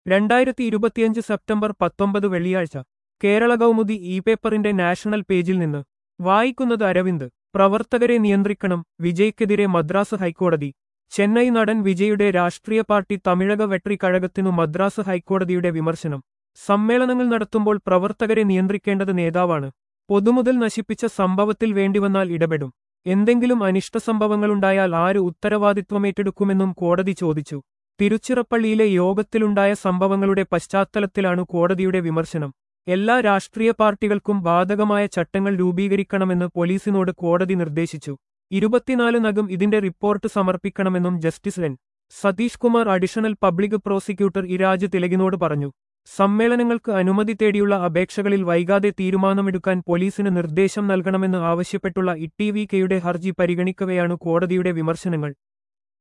രണ്ടായിരത്തി ഇരുപത്തിയഞ്ച് സെപ്റ്റംബർ പത്തൊമ്പത് വെള്ളിയാഴ്ച കേരള കൗമുദി ഇ പേപ്പറിന്റെ നാഷണൽ പേജിൽ നിന്ന് വായിക്കുന്നത് അരവിന്ദ് പ്രവർത്തകരെ നിയന്ത്രിക്കണം വിജയ്ക്കെതിരെ മദ്രാസ് ഹൈക്കോടതി ചെന്നൈ നടൻ വിജയുടെ രാഷ്ട്രീയ പാർട്ടി തമിഴക വെട്രി കഴകത്തിനു മദ്രാസ് ഹൈക്കോടതിയുടെ വിമർശനം സമ്മേളനങ്ങൾ നടത്തുമ്പോൾ പ്രവർത്തകരെ നിയന്ത്രിക്കേണ്ടത് നേതാവാണ് പൊതുമുതൽ നശിപ്പിച്ച സംഭവത്തിൽ വേണ്ടിവന്നാൽ ഇടപെടും എന്തെങ്കിലും അനിഷ്ട സംഭവങ്ങളുണ്ടായാൽ ആര് ഉത്തരവാദിത്വമേറ്റെടുക്കുമെന്നും കോടതി ചോദിച്ചു തിരുച്ചിറപ്പള്ളിയിലെ യോഗത്തിലുണ്ടായ സംഭവങ്ങളുടെ പശ്ചാത്തലത്തിലാണ് കോടതിയുടെ വിമർശനം എല്ലാ രാഷ്ട്രീയ പാർട്ടികൾക്കും ബാധകമായ ചട്ടങ്ങൾ രൂപീകരിക്കണമെന്ന് പോലീസിനോട് കോടതി നിർദ്ദേശിച്ചു ഇരുപത്തിനാലിനകം ഇതിന്റെ റിപ്പോർട്ട് സമർപ്പിക്കണമെന്നും justice N Satheesh Kumar additional public prosecutor Iraj തിലകിനോട് പറഞ്ഞു സമ്മേളനങ്ങൾക്ക് അനുമതി തേടിയുള്ള അപേക്ഷകളിൽ വൈകാതെ തീരുമാനമെടുക്കാൻ പോലീസിന് നിർദ്ദേശം നൽകണമെന്ന് ആവശ്യപ്പെട്ടുള്ള ഇ ടി വി കെയുടെ ഹർജി പരിഗണിക്കവെയാണ് കോടതിയുടെ വിമർശനങ്ങൾ